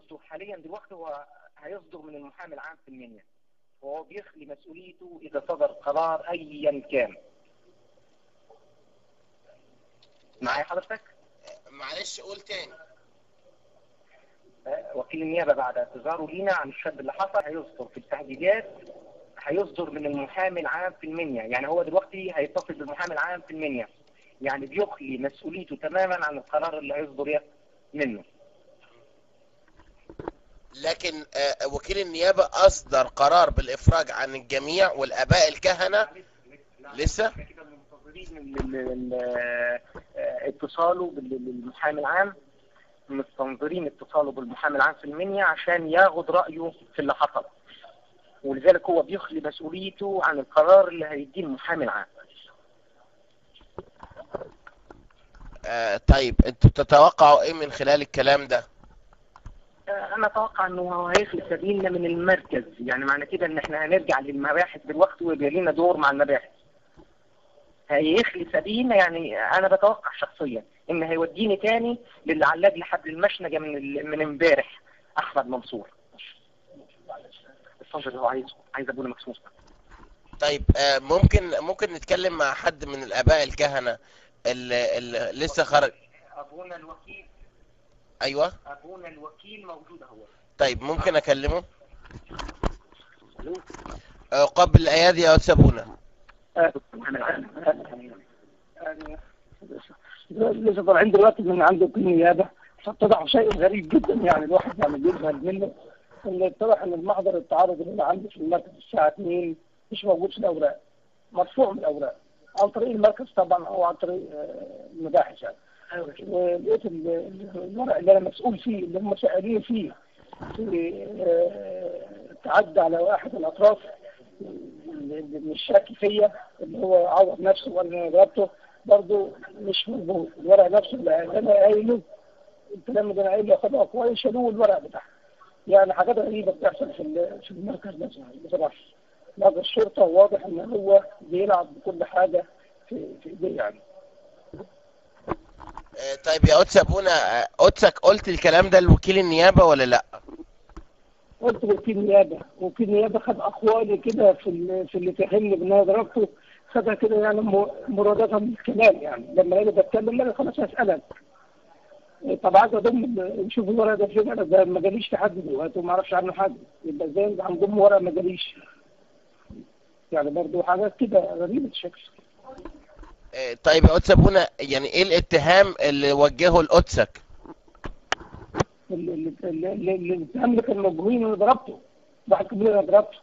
يصدر حاليا دلوقتي هو هيصدر من المحامي العام في المنيا وهو بيخلي مسؤوليته إذا صدر قرار أيا كان معايا حضرتك؟ معلش قول تاني آه، وكيل النيابة بعد اعتذاره لينا عن الشاب اللي حصل هيصدر في التهديدات هيصدر من المحامي العام في المنيا يعني هو دلوقتي هيتصل بالمحامي العام في المنيا يعني بيخلي مسؤوليته تماما عن القرار اللي هيصدر منه لكن آه، وكيل النيابة أصدر قرار بالإفراج عن الجميع والآباء الكهنة لسه احنا كده منتظرين ال- ال- ال- آه، اتصاله بال- بالمحامي العام مستنظرين اتصاله بالمحامي العام في المنيا عشان ياخد رأيه في اللي حصل ولذلك هو بيخلي مسؤوليته عن القرار اللي هيديه المحامي العام آه، طيب انتوا تتوقعوا ايه من خلال الكلام ده آه، انا اتوقع انه هو هيخلي سبيلنا من المركز يعني معنى كده ان احنا هنرجع للمباحث دلوقتي ويبقى لنا دور مع المباحث هيخلي سبيلنا يعني انا بتوقع شخصيا ان هيوديني تاني للي علاج لحبل المشنقه من ال- من امبارح احمد منصور الصنجر اللي هو عايزه عايز ابونا مكسوس طيب آه، ممكن ممكن نتكلم مع حد من الآباء الكهنة اللي, اللي لسه خرج ابونا الوكيل ايوه ابونا الوكيل موجود اهو طيب ممكن اكلمه آه، قبل الايادي يا استاذ ابونا لسه طالعين دلوقتي من عند وكيل النيابه فاتضح شيء غريب جدا يعني الواحد يعني بيذهل منه ان اتضح ان المحضر التعارض اللي عندي في المركز الساعه 2 مش موجود في الاوراق مرفوع من الاوراق عن طريق المركز طبعا او عن طريق آه، المباحث يعني ولقيت ال- ال- الورق اللي انا مسؤول فيه اللي هم سائلين فيه في آه، تعدى على واحد من الاطراف اللي اللي مش شاكي فيا اللي هو عوض نفسه وقال ان انا ضربته برضه مش مظبوط الورق نفسه اللي انا قايله الكلام اللي انا قايله خدوه كويس شالوه الورق بتاعه يعني حاجات غريبه بتحصل في ال- في المركز ده بصراحه مركز الشرطه واضح ان هو بيلعب بكل حاجه في في ايديه يعني آه، طيب يا قدس ابونا آه، قدسك قلت الكلام ده لوكيل النيابة ولا لا قلت وكيل نيابه وكيل نيابه خد اقوالي كده في ال- في اللي فهمني بان انا ضربته خدها كده يعني م- مرادة من الكلام يعني لما اجي بتكلم لا خلاص هسالك طب عايز اضم ال- نشوف الورق ده فين انا ده ما جاليش لحد دلوقتي وما اعرفش عنه حاجه يبقى ازاي هنضم ورق ما جاليش يعني برضه حاجات كده غريبه الشكل آه، طيب يا قدس ابونا يعني ايه الاتهام اللي وجهه لقدسك اللي اللي اللي- اللي اللي الاتهام اللي كان موجودين انا ضربته واحد كبير انا ضربته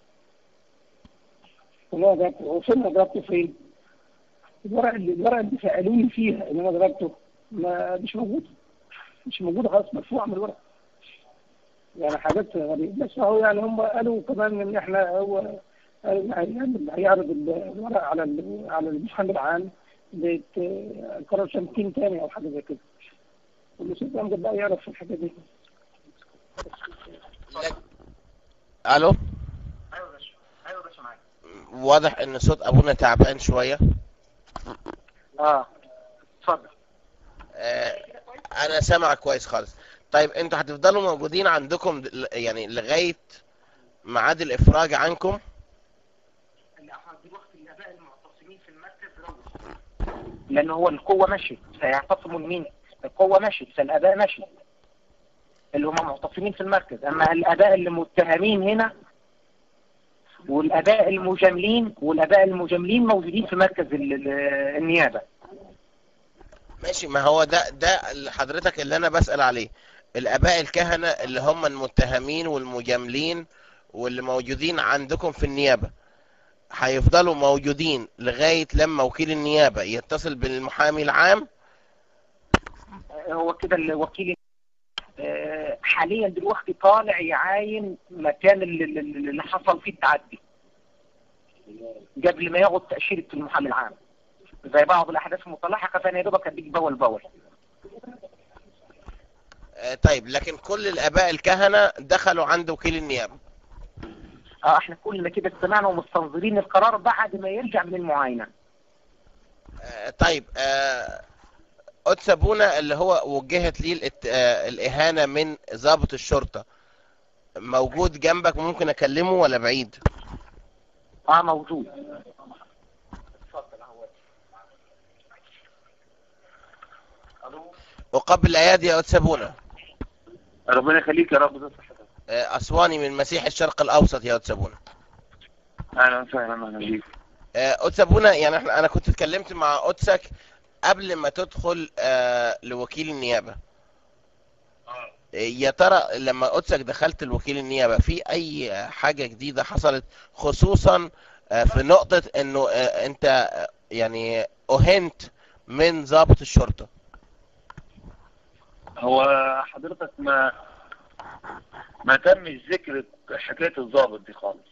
والله ضربته هو فين انا ضربته فين؟ الورق اللي الورق اللي سالوني فيها ان انا ضربته ما مش موجود مش موجوده خالص مرفوعه من الورق يعني حاجات غريبه بس هو يعني هم قالوا كمان ان احنا هو قالوا إن هيعمل- هيعرض الورق على ال- على المحامي العام قرار تمكين تاني او حاجه زي كده والمسؤول ده بقى يعرف في الحاجه دي لك... الو ايوه يا باشا ايوه يا باشا معاك واضح ان صوت ابونا تعبان شوية اه اتفضل آه، انا سامع كويس خالص طيب انتوا هتفضلوا موجودين عندكم د- يعني لغاية ميعاد الافراج عنكم دلوقتي الاباء المعتصمين في المركز روح لان هو القوه مشت فيعتصموا لمين؟ القوه مشت فالاباء مشت اللي هم معتصمين في المركز اما الاباء اللي متهمين هنا والاباء المجاملين والاباء المجاملين موجودين في مركز ال- ال- النيابه ماشي ما هو ده ده اللي حضرتك اللي انا بسأل عليه الاباء الكهنة اللي هم المتهمين والمجاملين واللي موجودين عندكم في النيابة هيفضلوا موجودين لغاية لما وكيل النيابة يتصل بالمحامي العام هو كده الوكيل آه، حاليا دلوقتي طالع يعاين مكان اللي, اللي اللي حصل فيه التعدي قبل ما ياخد تأشيرة المحامي العام زي بعض الأحداث المتلاحقة فأنا يا دوبك أديك بول بول آه، طيب لكن كل الاباء الكهنة دخلوا عند وكيل النيابة اه احنا كلنا كده استمعنا ومستنظرين القرار بعد ما يرجع من المعاينة آه، طيب آه، قدس ابونا اللي هو وجهت ليه الات- آه، الاهانه من ضابط الشرطه موجود جنبك ممكن اكلمه ولا بعيد اه موجود وقبل الايادي يا قدس ابونا ربنا يخليك يا رب ده صحتك آه، اسواني من مسيح الشرق الاوسط يا قدس ابونا اهلا وسهلا اهلا بيك آه، قدس ابونا يعني احنا انا كنت اتكلمت مع قدسك قبل ما تدخل آه، لوكيل النيابه آه، يا ترى لما قدسك دخلت الوكيل النيابه في اي حاجه جديده حصلت خصوصا آه، في نقطه انه آه، انت آه، يعني اهنت من ضابط الشرطه هو حضرتك ما ما تمش ذكر حكايه الضابط دي خالص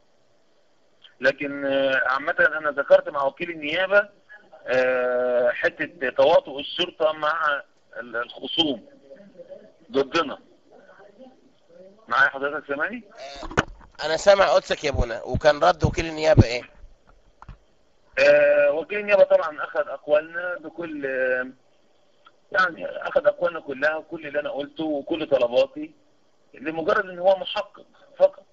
لكن آه، عامة انا ذكرت مع وكيل النيابة آه، حتة تواطؤ الشرطة مع ال- الخصوم ضدنا معايا حضرتك سامعني؟ انا سامع قدسك يا ابونا وكان رد وكيل النيابه ايه آه، وكيل النيابة طبعا أخذ أقوالنا بكل آه، يعني أخذ أقوالنا كلها وكل اللي أنا قلته وكل طلباتي لمجرد إن هو محقق فقط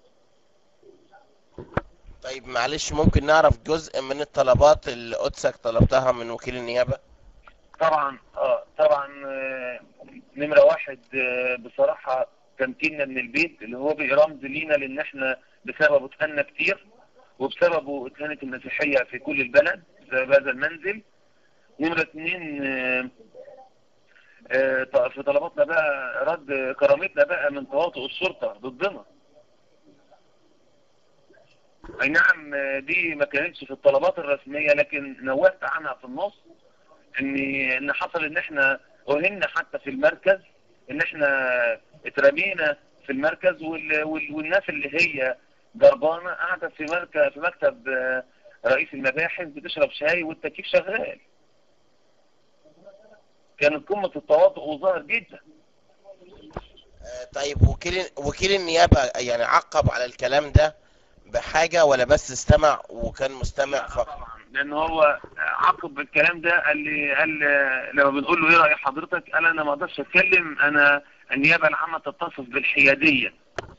طيب معلش ممكن نعرف جزء من الطلبات اللي قدسك طلبتها من وكيل النيابه طبعا اه طبعا آه، نمرة واحد آه، بصراحة تمكيننا من البيت اللي هو بقى رمز لينا لأن احنا بسببه اتهنا كتير وبسببه اتهنت المسيحية في كل البلد بسبب هذا المنزل نمرة اتنين آه، آه، ط- في طلباتنا بقى رد كرامتنا بقى من تواطؤ الشرطة ضدنا اي نعم آه، دي ما كانتش في الطلبات الرسمية لكن نوهت عنها في النص ان ان حصل ان احنا اهنا حتى في المركز ان احنا اترمينا في المركز وال... وال... والناس اللي هي جربانه قاعده في مركز في مكتب آه، رئيس المباحث بتشرب شاي والتكييف شغال كانت قمه التواطؤ وظاهر جدا آه، طيب وكيل وكيل النيابه يعني عقب على الكلام ده بحاجه ولا بس استمع وكان مستمع فقط لان هو عقب الكلام ده قال لي قال لما بنقول له ايه راي حضرتك قال انا ما اقدرش اتكلم انا النيابه العامه تتصف بالحياديه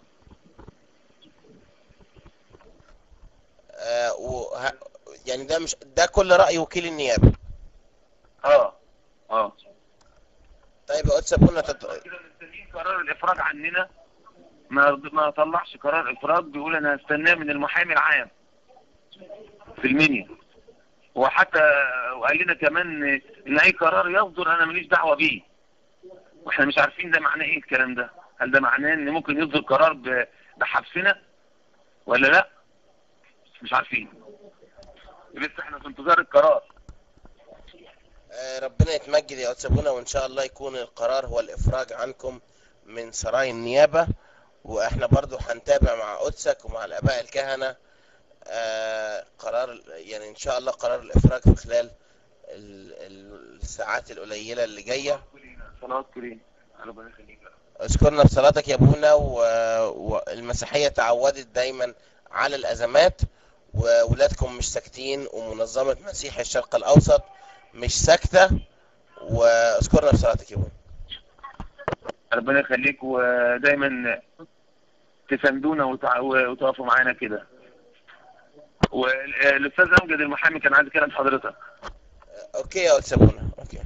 آه، وه... يعني ده مش ده كل راي وكيل النيابه اه اه طيب يا قدس ابونا تط... كده مستنيين قرار الافراج عننا ما ما طلعش قرار افراج بيقول انا هستناه من المحامي العام في المنيا وحتى وقال لنا كمان ان اي قرار يصدر انا ماليش دعوه بيه واحنا مش عارفين ده معناه ايه الكلام ده هل ده معناه ان ممكن يصدر قرار ب- بحبسنا ولا لا مش عارفين لسه احنا في انتظار القرار آه، ربنا يتمجد يا قدس ابونا وان شاء الله يكون القرار هو الافراج عنكم من سراي النيابه واحنا برضو هنتابع مع قدسك ومع الاباء الكهنه آه، قرار يعني ان شاء الله قرار الافراج في خلال ال- ال- الساعات القليله اللي جايه صلوات كريم ربنا يخليك اذكرنا بصلاتك يا ابونا و- والمسيحيه تعودت دايما على الازمات وولادكم مش ساكتين ومنظمه مسيح الشرق الاوسط مش ساكته واذكرنا بصلاتك يا ابونا ربنا يخليك ودايما تساندونا وتع- وتقفوا معانا كده والاستاذ امجد المحامي كان عايز يكلم حضرتك اوكي يا استاذ ابونا اوكي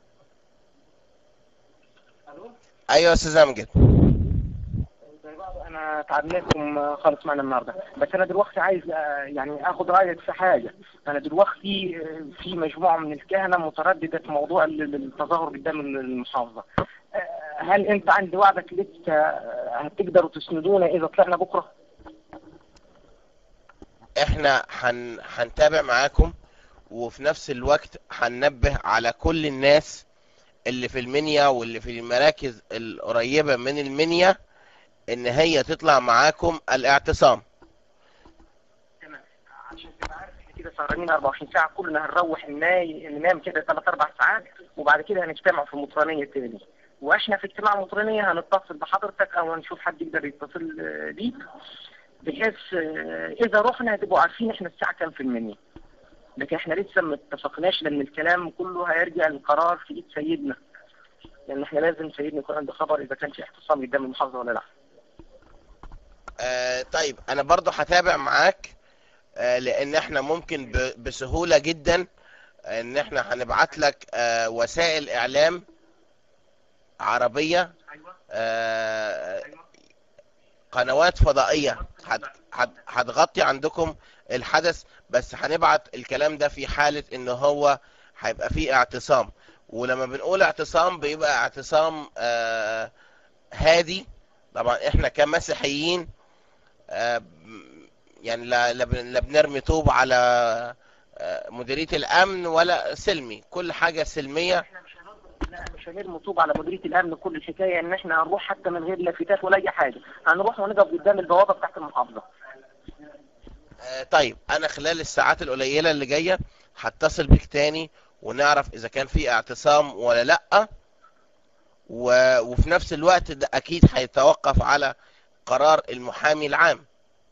ايوه يا استاذ امجد انا تعبناكم خالص معنا النهارده بس انا دلوقتي عايز آه، يعني اخد رايك في حاجه انا دلوقتي آه، في مجموعه من الكهنه متردده في موضوع ال- التظاهر قدام المحافظه آه، هل انت عند وعدك لسه آه، هتقدروا تسندونا اذا طلعنا بكره احنا هن... هنتابع معاكم وفي نفس الوقت هننبه على كل الناس اللي في المنيا واللي في المراكز القريبة من المنيا ان هي تطلع معاكم الاعتصام تمام عشان تبقى عارف احنا كده سهرانين 24 ساعه كلنا هنروح نناي ننام كده ثلاث اربع ساعات وبعد كده هنجتمع في مطرانيه تاني واحنا في اجتماع مطرانيه هنتصل بحضرتك او هنشوف حد يقدر يتصل آه، بيك بحيث آه، اذا رحنا تبقوا عارفين احنا الساعه كام في المنيا لكن احنا لسه ما اتفقناش لان الكلام كله هيرجع للقرار في ايد سيدنا لان احنا لازم سيدنا يكون عنده خبر اذا كان في احتسام قدام المحافظه ولا لا آه طيب انا برضو هتابع معاك آه لان احنا ممكن ب- بسهولة جدا ان احنا هنبعت لك آه وسائل اعلام عربية آه قنوات فضائية هت- هت- هتغطي عندكم الحدث بس هنبعت الكلام ده في حالة ان هو هيبقى فيه اعتصام ولما بنقول اعتصام بيبقى اعتصام آه هادي طبعا احنا كمسيحيين آه، يعني لا لا بن- لا بنرمي طوب على آه، مديرية الأمن ولا سلمي كل حاجة سلمية احنا مش هنرد لا مش هنرمي طوب على مديريه الامن كل الحكايه ان احنا هنروح حتى من غير لافتات ولا اي حاجه هنروح ونقف قدام البوابه بتاعت المحافظه آه، طيب أنا خلال الساعات القليلة اللي جاية هتصل بيك تاني ونعرف إذا كان في اعتصام ولا لأ و... وفي نفس الوقت ده أكيد هيتوقف على قرار المحامي العام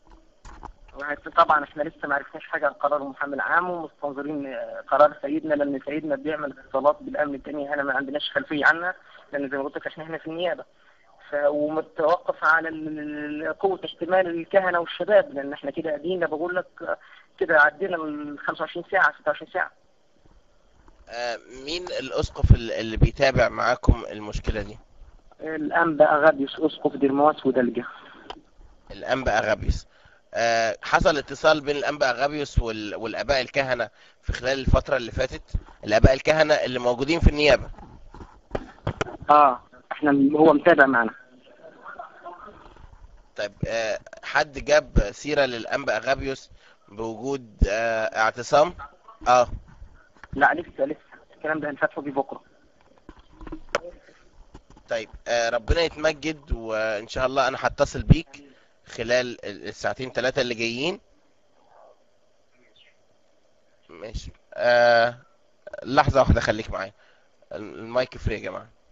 طبعا احنا لسه ما عرفناش حاجه عن قرار المحامي العام ومستنظرين آه، قرار سيدنا لان سيدنا بيعمل اتصالات بالامن التاني هنا ما عندناش خلفيه عنها لان زي ما قلت لك احنا هنا في النيابه ف ومتوقف على ال- ال- قوه احتمال الكهنه والشباب لان احنا كده قاعدين بقول لك آه، كده عدينا ال 25 ساعه 26 ساعه آه، مين الأسقف ال- اللي بيتابع معاكم المشكلة دي الانبا اغابيوس اسقف ديرماس ودلجه الأنبا أغابيوس آه، حصل اتصال بين الأنبا أغابيوس وال- والآباء الكهنة في خلال الفترة اللي فاتت الآباء الكهنة اللي موجودين في النيابة اه احنا هو متابع معنا طيب آه، حد جاب سيرة للأنبا أغابيوس بوجود آه، اعتصام اه لا لسه لسه الكلام ده هنفتحه بيه بكره طيب آه، ربنا يتمجد وإن شاء الله أنا هتصل بيك خلال ال- الساعتين ثلاثة اللي جايين ماشي آه، لحظة واحدة خليك معايا المايك فري يا جماعة